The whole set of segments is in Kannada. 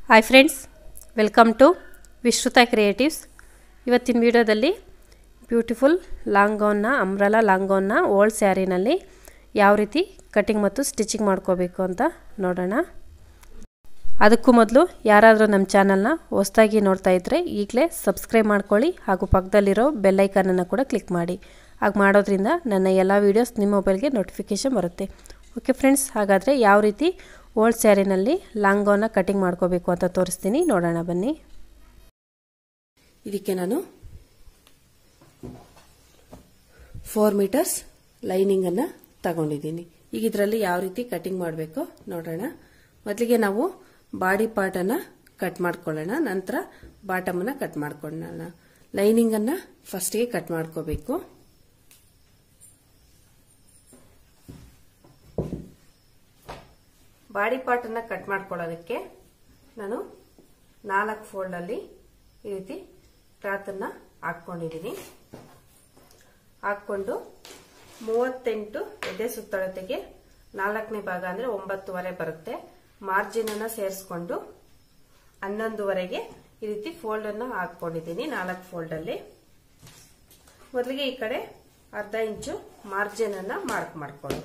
hi friends welcome to Vishruta creatives ಇವತ್ತಿನ ವಿಡಿಯೋದಲ್ಲಿ ಬ್ಯೂಟಿಫುಲ್ ಲಾಂಗ್ ಗೌನ್ನ ಅಂಬ್ರಲಾ ಲಾಂಗ್ ಗೌನ್ನ ಓಲ್ಡ್ ಸ್ಯಾರಿನಲ್ಲಿ ಯಾವ ರೀತಿ ಕಟಿಂಗ್ ಮತ್ತು ಸ್ಟಿಚಿಂಗ್ ಮಾಡ್ಕೋಬೇಕು ಅಂತ ನೋಡೋಣ ಅದಕ್ಕೂ ಮೊದಲು ಯಾರಾದರೂ ನಮ್ಮ ಚಾನಲ್ನ ಹೊಸದಾಗಿ ನೋಡ್ತಾ ಇದ್ದರೆ ಈಗಲೇ ಸಬ್ಸ್ಕ್ರೈಬ್ ಮಾಡ್ಕೊಳ್ಳಿ ಹಾಗೂ ಪಕ್ಕದಲ್ಲಿರೋ ಬೆಲ್ಲೈಕನನ್ನು ಕೂಡ ಕ್ಲಿಕ್ ಮಾಡಿ ಹಾಗೆ ಮಾಡೋದ್ರಿಂದ ನನ್ನ ಎಲ್ಲ ವೀಡಿಯೋಸ್ ನಿಮ್ಮ ಮೊಬೈಲ್ಗೆ ನೋಟಿಫಿಕೇಷನ್ ಬರುತ್ತೆ ಓಕೆ ಫ್ರೆಂಡ್ಸ್ ಹಾಗಾದರೆ ಯಾವ ರೀತಿ ಓಲ್ಡ್ ಸ್ಯಾರಿನಲ್ಲಿ ಲಾಂಗ್ ಗೌನ್ನ ಕಟಿಂಗ್ ಮಾಡ್ಕೋಬೇಕು ಅಂತ ತೋರಿಸ್ತೀನಿ ನೋಡೋಣ ಬನ್ನಿ ಇದಕ್ಕೆ ನಾನು ಫೋರ್ ಮೀಟರ್ಸ್ ಲೈನಿಂಗನ್ನು ತಗೊಂಡಿದ್ದೀನಿ ಈಗ ಇದರಲ್ಲಿ ಯಾವ ರೀತಿ ಕಟಿಂಗ್ ಮಾಡಬೇಕು ನೋಡೋಣ ಮೊದಲಿಗೆ ನಾವು ಬಾಡಿ ಪಾರ್ಟನ್ನು ಕಟ್ ಮಾಡ್ಕೊಳ್ಳೋಣ ನಂತರ ಬಾಟಮನ್ನು ಕಟ್ ಮಾಡ್ಕೊಳ್ಳೋಣ ಲೈನಿಂಗನ್ನು ಫಸ್ಟಿಗೆ ಕಟ್ ಮಾಡ್ಕೋಬೇಕು ಬಾಡಿ ಪಾರ್ಟನ್ನು ಕಟ್ ಮಾಡ್ಕೊಳ್ಳೋದಕ್ಕೆ ನಾನು ನಾಲ್ಕು ಫೋಲ್ಡಲ್ಲಿ ಈ ರೀತಿ ಕ್ಲಾತನ್ನು ಹಾಕ್ಕೊಂಡಿದ್ದೀನಿ ಹಾಕ್ಕೊಂಡು ಮೂವತ್ತೆಂಟು ಎದೆ ಸುತ್ತಳತೆಗೆ ನಾಲ್ಕನೇ ಭಾಗ ಅಂದರೆ ಒಂಬತ್ತುವರೆ ಬರುತ್ತೆ ಮಾರ್ಜಿನನ್ನು ಸೇರಿಸ್ಕೊಂಡು ಹನ್ನೊಂದುವರೆಗೆ ಈ ರೀತಿ ಫೋಲ್ಡನ್ನು ಹಾಕ್ಕೊಂಡಿದ್ದೀನಿ ನಾಲ್ಕು ಫೋಲ್ಡಲ್ಲಿ ಮೊದಲಿಗೆ ಈ ಕಡೆ ಅರ್ಧ ಇಂಚು ಮಾರ್ಜಿನನ್ನು ಮಾರ್ಕ್ ಮಾಡ್ಕೊಳ್ಳಿ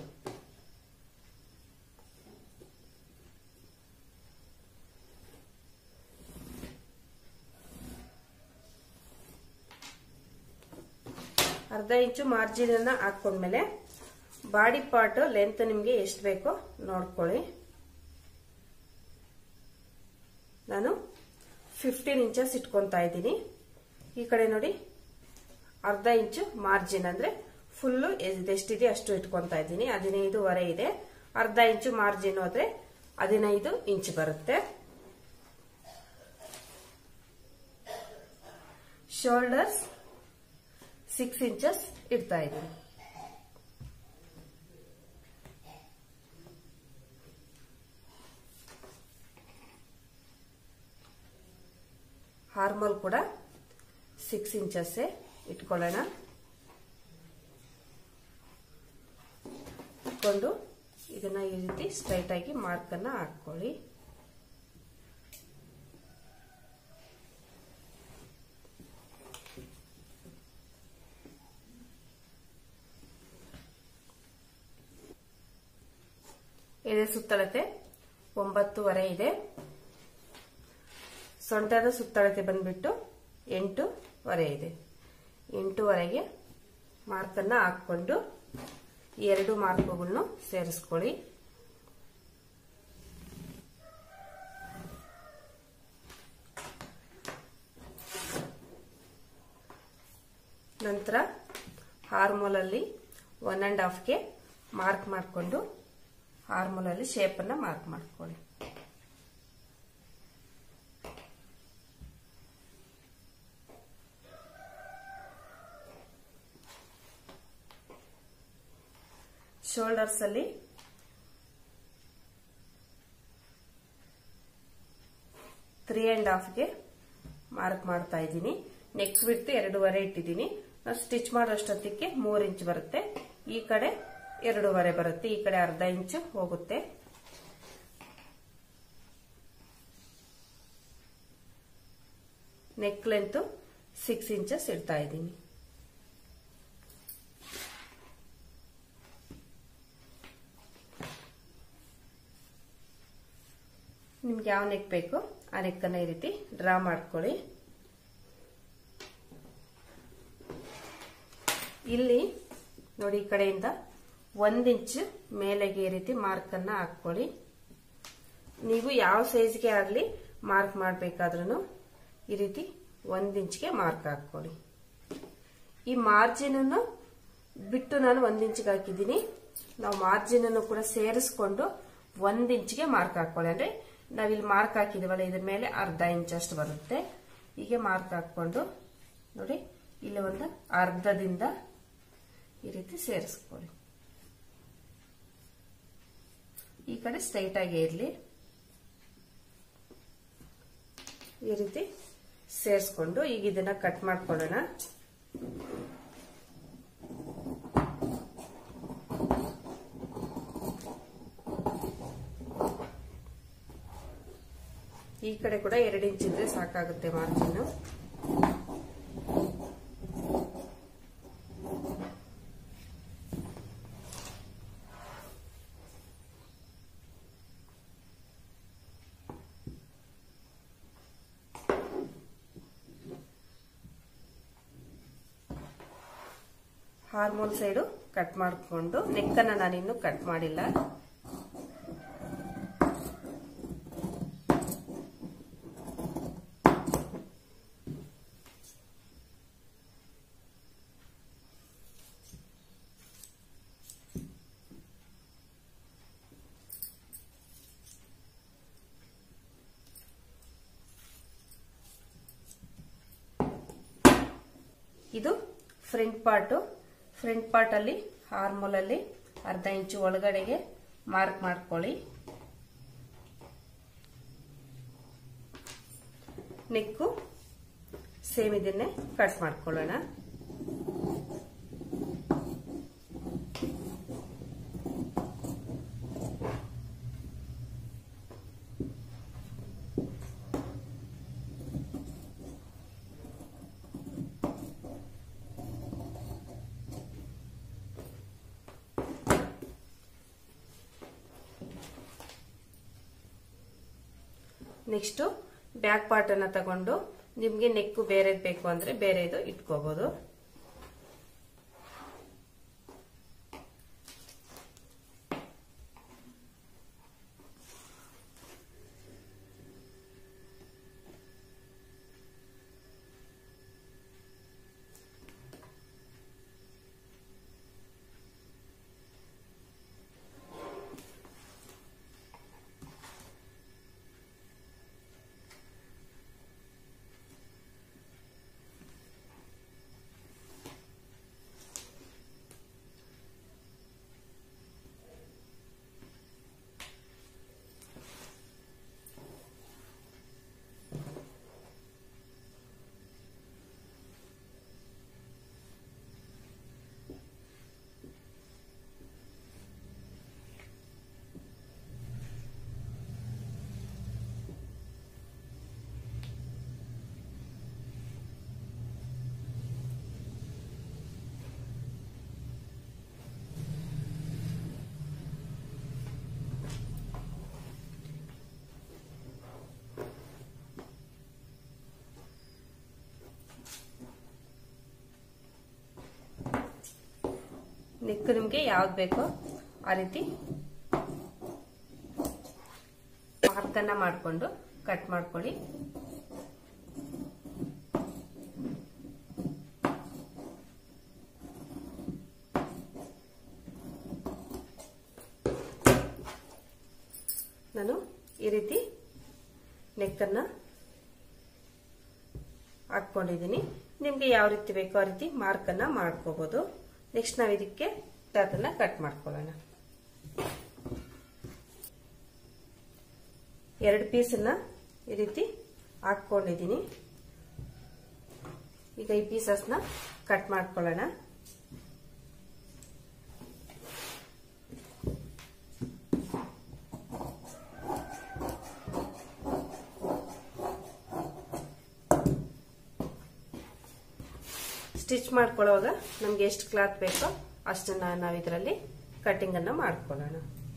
ಅರ್ಧ ಇಂಚು ಮಾರ್ಜಿನ್ ಅನ್ನ ಹಾಕೊಂಡ್ಮೇಲೆ ಬಾಡಿ ಪಾರ್ಟ್ ಲೆಂತ್ ನಿಮಗೆ ಎಷ್ಟು ಬೇಕೋ ನೋಡ್ಕೊಳ್ಳಿ ನಾನು ಫಿಫ್ಟೀನ್ ಇಂಚಸ್ ಇಟ್ಕೊತಾ ಇದ್ದೀನಿ ಈ ಕಡೆ ನೋಡಿ ಅರ್ಧ ಇಂಚು ಮಾರ್ಜಿನ್ ಅಂದ್ರೆ ಫುಲ್ಲು ಎಷ್ಟಿದೆ ಅಷ್ಟು ಇಟ್ಕೊತಾ ಇದ್ದೀನಿ ಹದಿನೈದುವರೆ ಇದೆ ಅರ್ಧ ಇಂಚು ಮಾರ್ಜಿನ್ ಹೋದ್ರೆ ಹದಿನೈದು ಇಂಚ್ ಬರುತ್ತೆ ಶೋಲ್ಡರ್ಸ್ ಸಿಕ್ಸ್ ಇಂಚಸ್ ಇಡ್ತಾ ಇದ್ದೀನಿ ಹಾರ್ಮೋಲ್ ಕೂಡ ಸಿಕ್ಸ್ ಇಂಚಸ್ಸೇ ಇಟ್ಕೊಳ್ಳೋಣ ಇಟ್ಕೊಂಡು ಇದನ್ನ ಈ ರೀತಿ ಸ್ಟ್ರೈಟ್ ಆಗಿ ಮಾರ್ಕನ್ನು ಹಾಕೊಳ್ಳಿ ಎದೆ ಸುತ್ತಳತೆ ಒಂಬತ್ತುವರೆ ಇದೆ ಸೊಂಟದ ಸುತ್ತಳತೆ ಬಂದ್ಬಿಟ್ಟು ಎಂಟೂವರೆ ಇದೆ ಎಂಟೂವರೆಗೆ ಮಾರ್ಕನ್ನು ಹಾಕ್ಕೊಂಡು ಈ ಎರಡು ಮಾರ್ಕ್ಗಳನ್ನು ಸೇರಿಸ್ಕೊಳ್ಳಿ ನಂತರ ಹಾರ್ಮೋಲಲ್ಲಿ ಒನ್ ಆ್ಯಂಡ್ ಹಾಫ್ಗೆ ಮಾರ್ಕ್ ಮಾಡಿಕೊಂಡು ಹಾರ್ಮೋನಲ್ಲಿ ಶೇಪನ್ನು ಮಾರ್ಕ್ ಮಾಡ್ಕೊಳ್ಳಿ ಶೋಲ್ಡರ್ಸ್ ಅಲ್ಲಿ ತ್ರೀ ಅಂಡ್ ಹಾಫ್ಗೆ ಮಾರ್ಕ್ ಮಾಡ್ತಾ ಇದ್ದೀನಿ ನೆಕ್ ಬಿಟ್ಟು ಎರಡೂವರೆ ಇಟ್ಟಿದ್ದೀನಿ ನಾವು ಸ್ಟಿಚ್ ಮಾಡೋಷ್ಟೊತ್ತಿಗೆ ಮೂರು ಇಂಚ್ ಬರುತ್ತೆ ಈ ಕಡೆ ಎರಡೂವರೆ ಬರುತ್ತೆ ಈ ಕಡೆ ಅರ್ಧ ಇಂಚು ಹೋಗುತ್ತೆ ನೆಕ್ ಲೆಂತ್ ಸಿಕ್ಸ್ ಇಂಚಸ್ ಇಡ್ತಾ ಇದ್ದೀನಿ ನಿಮ್ಗೆ ಯಾವ ನೆಕ್ ಬೇಕು ಆ ನೆಕ್ಕನ್ನು ಈ ರೀತಿ ಡ್ರಾ ಮಾಡ್ಕೊಳ್ಳಿ ಇಲ್ಲಿ ನೋಡಿ ಈ ಕಡೆಯಿಂದ ಒಂದು ಇಂಚ್ ಮೇಲೆಗೆ ಈ ರೀತಿ ಮಾರ್ಕನ್ನ ಹಾಕೊಳ್ಳಿ ನೀವು ಯಾವ ಸೈಜ್ಗೆ ಆಗಲಿ ಮಾರ್ಕ್ ಮಾಡಬೇಕಾದ್ರೂ ಈ ರೀತಿ ಒಂದು ಇಂಚ್ಗೆ ಮಾರ್ಕ್ ಹಾಕೊಳ್ಳಿ ಈ ಮಾರ್ಜಿನನ್ನು ಬಿಟ್ಟು ನಾನು ಒಂದು ಇಂಚ್ಗೆ ಹಾಕಿದ್ದೀನಿ ನಾವು ಮಾರ್ಜಿನನ್ನು ಕೂಡ ಸೇರಿಸ್ಕೊಂಡು ಒಂದು ಇಂಚ್ಗೆ ಮಾರ್ಕ್ ಹಾಕೊಳ್ಳಿ ಅಂದ್ರೆ ನಾವಿಲ್ಲಿ ಮಾರ್ಕ್ ಹಾಕಿದೀವಲ್ಲ ಇದ್ರ ಮೇಲೆ ಅರ್ಧ ಇಂಚ್ ಅಷ್ಟು ಬರುತ್ತೆ ಹೀಗೆ ಮಾರ್ಕ್ ಹಾಕೊಂಡು ನೋಡಿ ಇಲ್ಲಿ ಒಂದು ಅರ್ಧದಿಂದ ಈ ರೀತಿ ಸೇರಿಸ್ಕೊಳ್ಳಿ ಈ ಕಡೆ ಸ್ಟ್ರೈಟ್ ಆಗಿ ಇರಲಿ ಈ ರೀತಿ ಸೇರಿಸ್ಕೊಂಡು ಈಗ ಇದನ್ನ ಕಟ್ ಮಾಡ್ಕೊಳ್ಳೋಣ ಈ ಕಡೆ ಕೂಡ ಎರಡು ಇಂಚ್ ಇದ್ರೆ ಸಾಕಾಗುತ್ತೆ ಮಾರ್ಜಿನ್ ಹಾರ್ಮೋನ್ ಸೈಡು ಕಟ್ ಮಾಡಿಕೊಂಡು ನೆಕ್ಕನ್ನು ನಾನಿನ್ನು ಕಟ್ ಮಾಡಿಲ್ಲ ಇದು ಫ್ರಂಟ್ ಪಾರ್ಟು ಫ್ರಂಟ್ ಪಾರ್ಟ್ ಅಲ್ಲಿ ಹಾರ್ಮೋಲ್ ಅಲ್ಲಿ ಅರ್ಧ ಇಂಚು ಒಳಗಡೆಗೆ ಮಾರ್ಕ್ ಮಾಡ್ಕೊಳ್ಳಿ ನೆಕ್ಕು ಸೇಮ್ ಇದನ್ನೇ ಕಟ್ ಮಾಡ್ಕೊಳ್ಳೋಣ ನೆಕ್ಸ್ಟ್ ಬ್ಯಾಕ್ ಪಾರ್ಟ್ ಅನ್ನ ತಗೊಂಡು ನಿಮ್ಗೆ ನೆಕ್ಕು ಬೇರೆದ್ ಬೇಕು ಅಂದ್ರೆ ಬೇರೆದು ಇಟ್ಕೋಬಹುದು ನೆಕ್ ನಿಮ್ಗೆ ಯಾವ್ದು ಬೇಕೋ ಆ ರೀತಿ ಮಾರ್ಕನ್ನ ಮಾಡಿಕೊಂಡು ಕಟ್ ಮಾಡ್ಕೊಳ್ಳಿ ನಾನು ಈ ರೀತಿ ನೆಕ್ಕನ್ನ ಹಾಕೊಂಡಿದ್ದೀನಿ ನಿಮ್ಗೆ ಯಾವ ರೀತಿ ಬೇಕೋ ಆ ರೀತಿ ಮಾರ್ಕನ್ನ ಮಾಡ್ಕೋಬಹುದು ನೆಕ್ಸ್ಟ್ ನಾವು ಇದಕ್ಕೆ ಅದನ್ನ ಕಟ್ ಮಾಡ್ಕೊಳ್ಳೋಣ ಎರಡು ಪೀಸನ್ನ ಈ ರೀತಿ ಹಾಕೊಂಡಿದ್ದೀನಿ ಈಗ ಈ ಪೀಸಸ್ನ ಕಟ್ ಮಾಡ್ಕೊಳ್ಳೋಣ ಸ್ಟಿಚ್ ಮಾಡ್ಕೊಳ್ಳೋವಾಗ ನಮ್ಗೆ ಎಷ್ಟು ಕ್ಲಾತ್ ಬೇಕೋ ಅಷ್ಟನ್ನ ನಾವು ಇದರಲ್ಲಿ ಕಟಿಂಗ್ ಅನ್ನ ಮಾಡ್ಕೊಳ್ಳೋಣ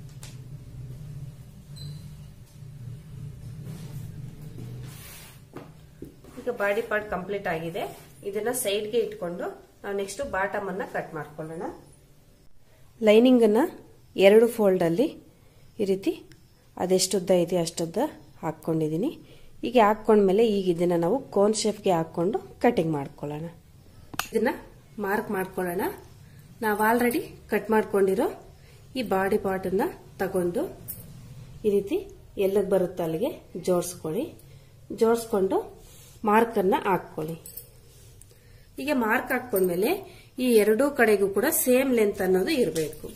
ಈಗ ಬಾಡಿ ಪಾರ್ಟ್ ಕಂಪ್ಲೀಟ್ ಆಗಿದೆ ಇದನ್ನ ಸೈಡ್ಗೆ ಇಟ್ಕೊಂಡು ನಾವು ನೆಕ್ಸ್ಟ್ ಬಾಟಮ್ ಅನ್ನ ಕಟ್ ಮಾಡ್ಕೊಳ್ಳೋಣ ಲೈನಿಂಗ್ ಅನ್ನ ಎರಡು ಫೋಲ್ಡ್ ಅಲ್ಲಿ ಈ ರೀತಿ ಅದೆಷ್ಟುದ್ದ ಇದೆ ಅಷ್ಟುದ್ದ ಹಾಕೊಂಡಿದ್ದೀನಿ ಈಗ ಹಾಕೊಂಡ್ಮೇಲೆ ಈಗ ಇದನ್ನ ನಾವು ಕೋನ್ ಶೇಪ್ಗೆ ಹಾಕೊಂಡು ಕಟಿಂಗ್ ಮಾಡ್ಕೊಳ್ಳೋಣ ಇದನ್ನ ಮಾರ್ಕ್ ಮಾಡ್ಕೊಳ್ಳೋಣ ನಾವು ಆಲ್ರೆಡಿ ಕಟ್ ಮಾಡ್ಕೊಂಡಿರೋ ಈ ಬಾಡಿ ಪಾರ್ಟನ್ನ ತಗೊಂಡು ಈ ರೀತಿ ಎಲ್ಲಿಗೆ ಬರುತ್ತೆ ಅಲ್ಲಿಗೆ ಜೋಡಿಸ್ಕೊಳ್ಳಿ ಜೋಡಿಸ್ಕೊಂಡು ಮಾರ್ಕನ್ನ ಹಾಕ್ಕೊಳ್ಳಿ ಈಗ ಮಾರ್ಕ್ ಹಾಕೊಂಡ್ಮೇಲೆ ಈ ಎರಡೂ ಕಡೆಗೂ ಕೂಡ ಸೇಮ್ ಲೆಂತ್ ಅನ್ನೋದು ಇರಬೇಕು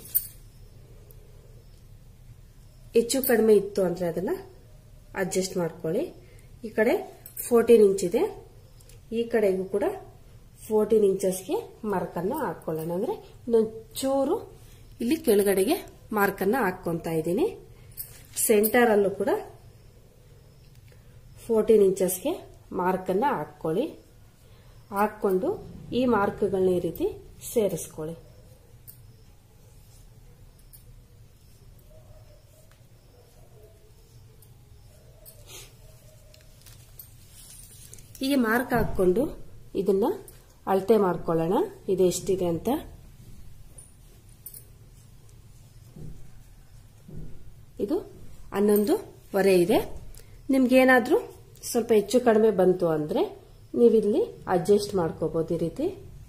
ಹೆಚ್ಚು ಕಡಿಮೆ ಇತ್ತು ಅಂದ್ರೆ ಅದನ್ನ ಅಡ್ಜಸ್ಟ್ ಮಾಡ್ಕೊಳ್ಳಿ ಈ ಕಡೆ ಫೋರ್ಟೀನ್ ಇಂಚ್ ಇದೆ ಈ ಕಡೆಗೂ ಕೂಡ ಫೋರ್ಟೀನ್ ಇಂಚಸ್ಗೆ ಮಾರ್ಕನ್ನ ಹಾಕೊಳ್ಳೋಣ ಅಂದ್ರೆ ಇನ್ನೊಂದು ಚೂರು ಇಲ್ಲಿ ಕೆಳಗಡೆಗೆ ಮಾರ್ಕನ್ನ ಹಾಕೊಂತ ಇದ್ದೀನಿ ಸೆಂಟರ್ ಅಲ್ಲೂ ಕೂಡ ಫೋರ್ಟೀನ್ ಇಂಚಸ್ಗೆ ಮಾರ್ಕನ್ನು ಹಾಕ್ಕೊಳ್ಳಿ ಹಾಕ್ಕೊಂಡು ಈ ಮಾರ್ಕ್ಗಳನ್ನ ಈ ರೀತಿ ಸೇರಿಸ್ಕೊಳ್ಳಿ ಹೀಗೆ ಮಾರ್ಕ್ ಹಾಕ್ಕೊಂಡು ಇದನ್ನ ಅಳತೆ ಮಾಡ್ಕೊಳ್ಳೋಣ ಇದು ಎಷ್ಟಿದೆ ಅಂತ ಇದು ಹನ್ನೊಂದುವರೆ ಇದೆ ನಿಮ್ಗೇನಾದ್ರೂ ಸ್ವಲ್ಪ ಹೆಚ್ಚು ಕಡಿಮೆ ಬಂತು ಅಂದ್ರೆ ನೀವಿಲ್ಲಿ ಅಡ್ಜಸ್ಟ್ ಮಾಡ್ಕೋಬಹುದು ಈ ರೀತಿ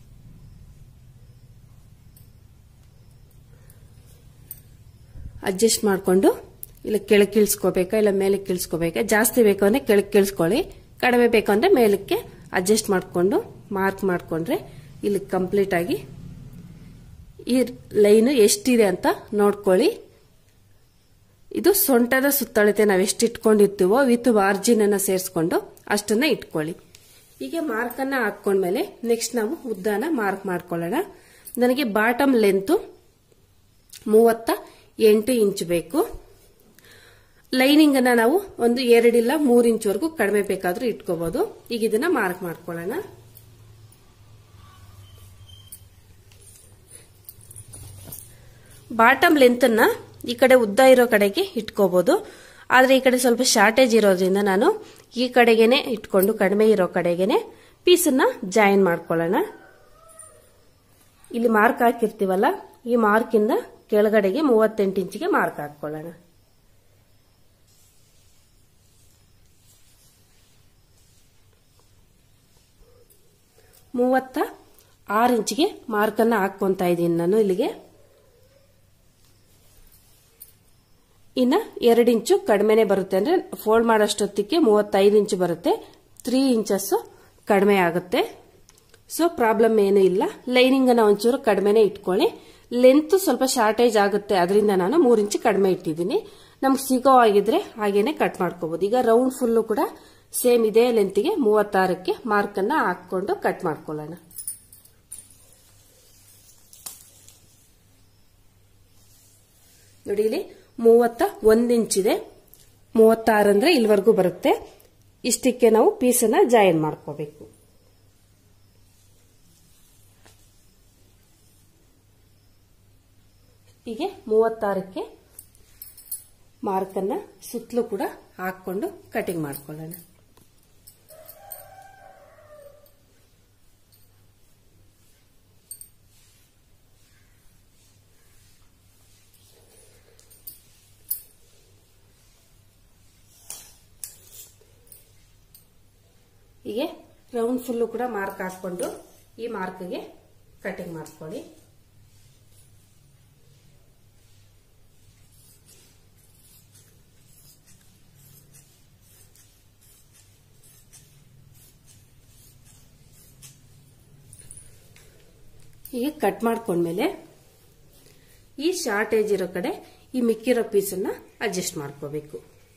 ಅಡ್ಜಸ್ಟ್ ಮಾಡಿಕೊಂಡು ಇಲ್ಲ ಕೆಳಗೆ ಕೀಳ್ಸ್ಕೋಬೇಕಾ ಇಲ್ಲ ಮೇಲೆ ಕೀಳ್ಸ್ಕೋಬೇಕಾ ಜಾಸ್ತಿ ಬೇಕು ಅಂದ್ರೆ ಕೆಳಗೆ ಕೀಳ್ಸ್ಕೊಳ್ಳಿ ಕಡಿಮೆ ಬೇಕು ಅಂದ್ರೆ ಮೇಲಕ್ಕೆ ಅಡ್ಜಸ್ಟ್ ಮಾಡಿಕೊಂಡು ಮಾರ್ಕ್ ಮಾಡಿಕೊಂಡ್ರೆ ಇಲ್ಲಿ ಕಂಪ್ಲೀಟ್ ಆಗಿ ಈ ಲೈನ್ ಎಷ್ಟಿದೆ ಅಂತ ನೋಡ್ಕೊಳ್ಳಿ ಇದು ಸೊಂಟದ ಸುತ್ತಳತೆ ನಾವು ಎಷ್ಟು ಇಟ್ಕೊಂಡಿರ್ತೀವೋ ವಿತ್ ಮಾರ್ಜಿನ್ ಅನ್ನ ಸೇರಿಸ್ಕೊಂಡು ಅಷ್ಟನ್ನ ಇಟ್ಕೊಳ್ಳಿ ಹೀಗೆ ಮಾರ್ಕ್ ಅನ್ನ ಹಾಕೊಂಡ್ಮೇಲೆ ನೆಕ್ಸ್ಟ್ ನಾವು ಉದ್ದಾನ ಮಾರ್ಕ್ ಮಾಡ್ಕೊಳ್ಳೋಣ ನನಗೆ ಬಾಟಮ್ ಲೆಂತ್ ಮೂವತ್ತ ಎಂಟು ಇಂಚ್ ಬೇಕು ಲೈನಿಂಗ್ ಅನ್ನ ನಾವು ಒಂದು ಎರಡಿಲ್ಲ ಮೂರು ಇಂಚ್ವರೆಗೂ ಕಡಿಮೆ ಬೇಕಾದ್ರೂ ಇಟ್ಕೋಬಹುದು ಈಗ ಇದನ್ನ ಮಾರ್ಕ್ ಮಾಡ್ಕೊಳ್ಳೋಣ ಬಾಟಮ್ ಲೆಂತ್ ಅನ್ನ ಈ ಕಡೆ ಉದ್ದ ಇರೋ ಕಡೆಗೆ ಇಟ್ಕೋಬಹುದು ಆದ್ರೆ ಈ ಕಡೆ ಸ್ವಲ್ಪ ಶಾರ್ಟೇಜ್ ಇರೋದ್ರಿಂದ ನಾನು ಈ ಕಡೆಗೇನೆ ಇಟ್ಕೊಂಡು ಕಡಿಮೆ ಇರೋ ಕಡೆಗೇನೆ ಪೀಸನ್ನ ಜಾಯಿನ್ ಮಾಡ್ಕೊಳ್ಳೋಣ ಇಲ್ಲಿ ಮಾರ್ಕ್ ಹಾಕಿರ್ತೀವಲ್ಲ ಈ ಮಾರ್ಕಿಂದ ಕೆಳಗಡೆಗೆ ಮೂವತ್ತೆಂಟು ಇಂಚಿಗೆ ಮಾರ್ಕ್ ಹಾಕೊಳ್ಳೋಣ ಮೂವತ್ತ ಆರು ಇಂಚಿಗೆ ಮಾರ್ಕನ್ನ ಹಾಕೊಂತ ಇದ್ದೀನಿ ನಾನು ಇಲ್ಲಿಗೆ ಇನ್ನ ಎರಡು ಇಂಚು ಕಡಿಮೆನೆ ಬರುತ್ತೆ ಅಂದ್ರೆ ಫೋಲ್ಡ್ ಮಾಡೋಷ್ಟೊತ್ತಿಗೆ ಮೂವತ್ತೈದು ಇಂಚು ಬರುತ್ತೆ ತ್ರೀ ಇಂಚಸ್ ಕಡಿಮೆ ಆಗುತ್ತೆ ಸೊ ಪ್ರಾಬ್ಲಮ್ ಏನು ಇಲ್ಲ ಲೈನಿಂಗ್ ಅನ್ನ ಒಂಚೂರು ಕಡಿಮೆನೆ ಇಟ್ಕೊಳ್ಳಿ ಲೆಂತ್ ಸ್ವಲ್ಪ ಶಾರ್ಟೇಜ್ ಆಗುತ್ತೆ ಅದರಿಂದ ನಾನು ಮೂರ್ ಇಂಚು ಕಡಿಮೆ ಇಟ್ಟಿದ್ದೀನಿ ನಮ್ಗೆ ಸಿಗೋ ಆಗಿದ್ರೆ ಹಾಗೇನೆ ಕಟ್ ಮಾಡ್ಕೋಬಹುದು ಈಗ ರೌಂಡ್ ಫುಲ್ಲು ಕೂಡ ಸೇಮ್ ಇದೇ ಲೆಂತ್ಗೆ ಮೂವತ್ತಾರಕ್ಕೆ ಮಾರ್ಕ್ ಅನ್ನ ಹಾಕೊಂಡು ಕಟ್ ಮಾಡ್ಕೊಳ್ಳೋಣ ನೋಡಿ ಇಲ್ಲಿ ಮೂವತ್ತ ಒಂದ್ ಇಂಚಿದೆ ಮೂವತ್ತಾರು ಅಂದ್ರೆ ಇಲ್ಲಿವರೆಗೂ ಬರುತ್ತೆ ಇಷ್ಟಕ್ಕೆ ನಾವು ಪೀಸನ್ನ ಜಾಯಿನ್ ಮಾಡ್ಕೋಬೇಕು ಹೀಗೆ ಮೂವತ್ತಾರಕ್ಕೆ ಮಾರ್ಕನ್ನ ಸುತ್ತಲೂ ಕೂಡ ಹಾಕೊಂಡು ಕಟಿಂಗ್ ಮಾಡ್ಕೊಳ್ಳೋಣ ಹೀಗೆ ರೌಂಡ್ ಫುಲ್ಲು ಕೂಡ ಮಾರ್ಕ್ ಹಾಕೊಂಡು ಈ ಮಾರ್ಕ್ಗೆ ಕಟಿಂಗ್ ಮಾಡ್ಕೊಳ್ಳಿ ಹೀಗೆ ಕಟ್ ಮಾಡ್ಕೊಂಡ್ಮೇಲೆ ಈ ಶಾರ್ಟೇಜ್ ಇರೋ ಕಡೆ ಈ ಮಿಕ್ಕಿರೋ ಪೀಸನ್ನ ಅಡ್ಜಸ್ಟ್ ಮಾಡ್ಕೋಬೇಕು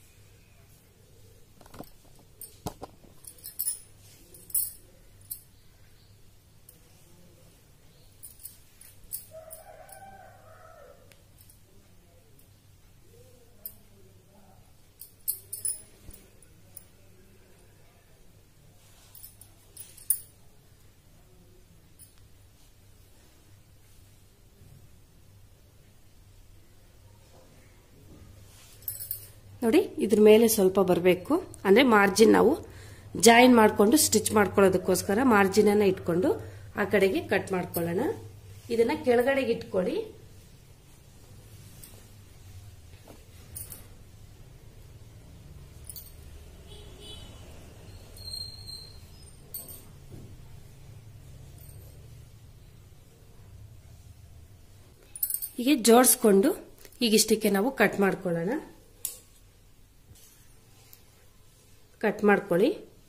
ನೋಡಿ ಇದ್ರ ಮೇಲೆ ಸ್ವಲ್ಪ ಬರಬೇಕು ಅಂದ್ರೆ ಮಾರ್ಜಿನ್ ನಾವು ಜಾಯಿನ್ ಮಾಡಿಕೊಂಡು ಸ್ಟಿಚ್ ಮಾಡ್ಕೊಳ್ಳೋದಕ್ಕೋಸ್ಕರ ಮಾರ್ಜಿನ್ ಅನ್ನ ಇಟ್ಕೊಂಡು ಆ ಕಡೆಗೆ ಕಟ್ ಮಾಡ್ಕೊಳ್ಳೋಣ ಇದನ್ನ ಕೆಳಗಡೆಗೆ ಇಟ್ಕೊಳ್ಳಿ ಹೀಗೆ ಜೋಡಿಸ್ಕೊಂಡು ಈಗಿಷ್ಟಕ್ಕೆ ನಾವು ಕಟ್ ಮಾಡ್ಕೊಳ್ಳೋಣ ಕಟ್ ಮಾಡ್ಕೊಳ್ಳಿ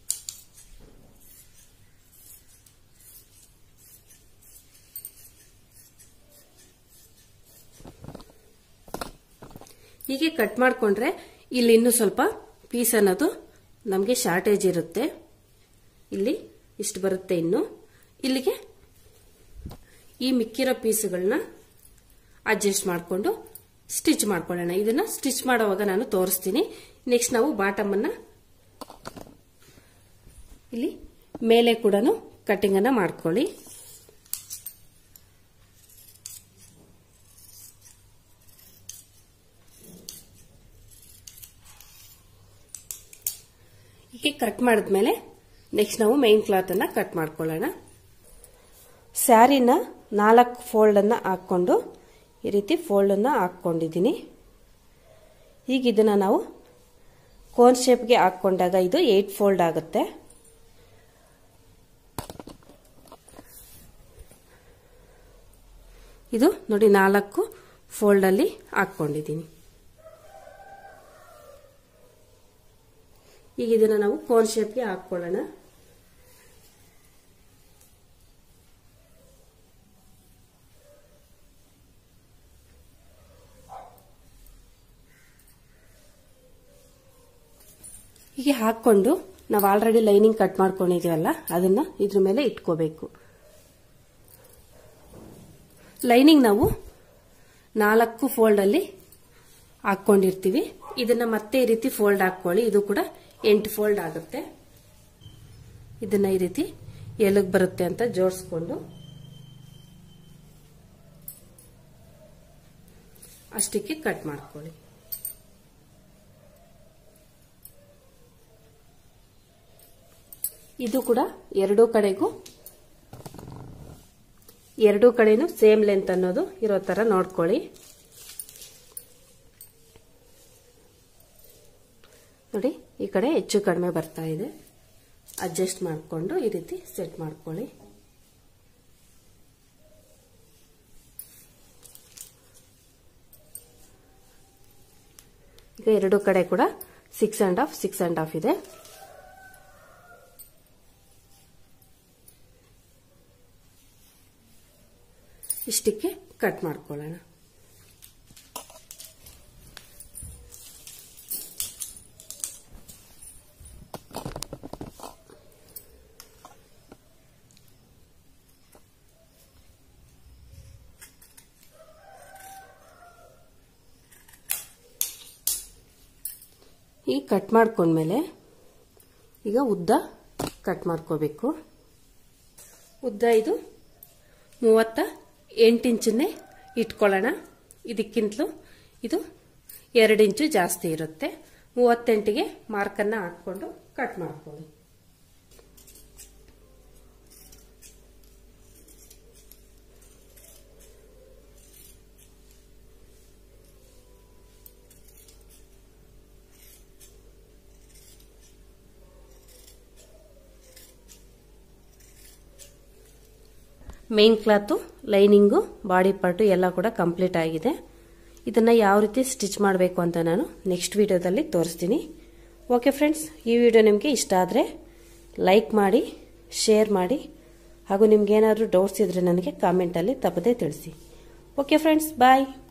ಹೀಗೆ ಕಟ್ ಮಾಡ್ಕೊಂಡ್ರೆ ಇಲ್ಲಿ ಇನ್ನೂ ಸ್ವಲ್ಪ ಪೀಸ್ ಅನ್ನೋದು ನಮಗೆ ಶಾರ್ಟೇಜ್ ಇರುತ್ತೆ ಇಲ್ಲಿ ಇಷ್ಟು ಬರುತ್ತೆ ಇನ್ನು ಇಲ್ಲಿಗೆ ಈ ಮಿಕ್ಕಿರೋ ಪೀಸ್ಗಳನ್ನ ಅಡ್ಜಸ್ಟ್ ಮಾಡಿಕೊಂಡು ಸ್ಟಿಚ್ ಮಾಡ್ಕೊಳ್ಳೋಣ ಇದನ್ನ ಸ್ಟಿಚ್ ಮಾಡೋವಾಗ ನಾನು ತೋರಿಸ್ತೀನಿ ನೆಕ್ಸ್ಟ್ ನಾವು ಬಾಟಮ್ ಅನ್ನ ಇಲ್ಲಿ ಮೇಲೆ ಕೂಡ ಕಟ್ಟಿಂಗನ್ನು ಮಾಡ್ಕೊಳ್ಳಿ ಹೀಗೆ ಕಟ್ ಮಾಡಿದ್ಮೇಲೆ ನೆಕ್ಸ್ಟ್ ನಾವು ಮೈನ್ ಕ್ಲಾತನ್ನು ಕಟ್ ಮಾಡ್ಕೊಳ್ಳೋಣ ಸ್ಯಾರಿನ ನಾಲ್ಕು ಫೋಲ್ಡನ್ನು ಹಾಕ್ಕೊಂಡು ಈ ರೀತಿ ಫೋಲ್ಡನ್ನು ಹಾಕ್ಕೊಂಡಿದ್ದೀನಿ ಈಗ ಇದನ್ನು ನಾವು ಕೋನ್ ಶೇಪ್ಗೆ ಹಾಕ್ಕೊಂಡಾಗ ಇದು ಏಟ್ ಫೋಲ್ಡ್ ಆಗುತ್ತೆ ಇದು ನೋಡಿ ನಾಲ್ಕು ಫೋಲ್ಡಲ್ಲಿ ಹಾಕ್ಕೊಂಡಿದ್ದೀನಿ ಈಗ ಇದನ್ನು ನಾವು ಕೋನ್ ಶೇಪ್ಗೆ ಹಾಕ್ಕೊಳ್ಳೋಣ ಹೀಗೆ ಹಾಕ್ಕೊಂಡು ನಾವು ಆಲ್ರೆಡಿ ಲೈನಿಂಗ್ ಕಟ್ ಮಾಡ್ಕೊಂಡಿದ್ದೀವಲ್ಲ ಅದನ್ನ ಇದ್ರ ಮೇಲೆ ಇಟ್ಕೋಬೇಕು ಲೈನಿಂಗ್ ನಾವು ನಾಲ್ಕು ಫೋಲ್ಡಲ್ಲಿ ಹಾಕ್ಕೊಂಡಿರ್ತೀವಿ ಇದನ್ನ ಮತ್ತೆ ಈ ರೀತಿ ಫೋಲ್ಡ್ ಹಾಕೊಳ್ಳಿ ಇದು ಕೂಡ ಎಂಟು ಫೋಲ್ಡ್ ಆಗುತ್ತೆ ಇದನ್ನ ಈ ರೀತಿ ಎಲಗ್ ಬರುತ್ತೆ ಅಂತ ಜೋಡಿಸ್ಕೊಂಡು ಅಷ್ಟಕ್ಕೆ ಕಟ್ ಮಾಡ್ಕೊಳ್ಳಿ ಇದು ಕೂಡ ಎರಡೂ ಕಡೆಗೂ ಎರಡೂ ಕಡೆನೂ ಸೇಮ್ ಲೆಂತ್ ಅನ್ನೋದು ಇರೋ ತರ ನೋಡ್ಕೊಳ್ಳಿ ನೋಡಿ ಈ ಕಡೆ ಹೆಚ್ಚು ಕಡಿಮೆ ಬರ್ತಾ ಇದೆ ಅಡ್ಜಸ್ಟ್ ಮಾಡಿಕೊಂಡು ಈ ರೀತಿ ಸೆಟ್ ಮಾಡ್ಕೊಳ್ಳಿ ಈಗ ಎರಡು ಕಡೆ ಕೂಡ six and half six and half ಇದೆ ಇಷ್ಟಕ್ಕೆ ಕಟ್ ಮಾಡ್ಕೊಳ್ಳೋಣ ಈಗ ಕಟ್ ಮಾಡ್ಕೊಂಡ್ಮೇಲೆ ಈಗ ಉದ್ದ ಕಟ್ ಮಾಡ್ಕೋಬೇಕು ಉದ್ದ ಇದು ಮೂವತ್ತ ಎಂಟು ಇಂಚನ್ನೇ ಇಟ್ಕೊಳ್ಳೋಣ ಇದಕ್ಕಿಂತಲೂ ಇದು ಎರಡು ಇಂಚು ಜಾಸ್ತಿ ಇರುತ್ತೆ ಮೂವತ್ತೆಂಟಿಗೆ ಮಾರ್ಕನ್ನು ಹಾಕ್ಕೊಂಡು ಕಟ್ ಮಾಡ್ಕೊಳ್ಳಿ main cloth lining body part ಎಲ್ಲ ಕೂಡ ಕಂಪ್ಲೀಟ್ ಆಗಿದೆ ಇದನ್ನು ಯಾವ ರೀತಿ ಸ್ಟಿಚ್ ಮಾಡಬೇಕು ಅಂತ ನಾನು ನೆಕ್ಸ್ಟ್ ವಿಡಿಯೋದಲ್ಲಿ ತೋರಿಸ್ತೀನಿ ಓಕೆ ಫ್ರೆಂಡ್ಸ್ ಈ ವಿಡಿಯೋ ನಿಮಗೆ ಇಷ್ಟ ಆದರೆ ಲೈಕ್ ಮಾಡಿ ಶೇರ್ ಮಾಡಿ ಹಾಗೂ ನಿಮ್ಗೇನಾದರೂ ಡೌಟ್ಸ್ ಇದ್ದರೆ ನನಗೆ ಕಾಮೆಂಟಲ್ಲಿ ತಪ್ಪದೇ ತಿಳಿಸಿ ಓಕೆ ಫ್ರೆಂಡ್ಸ್ ಬಾಯ್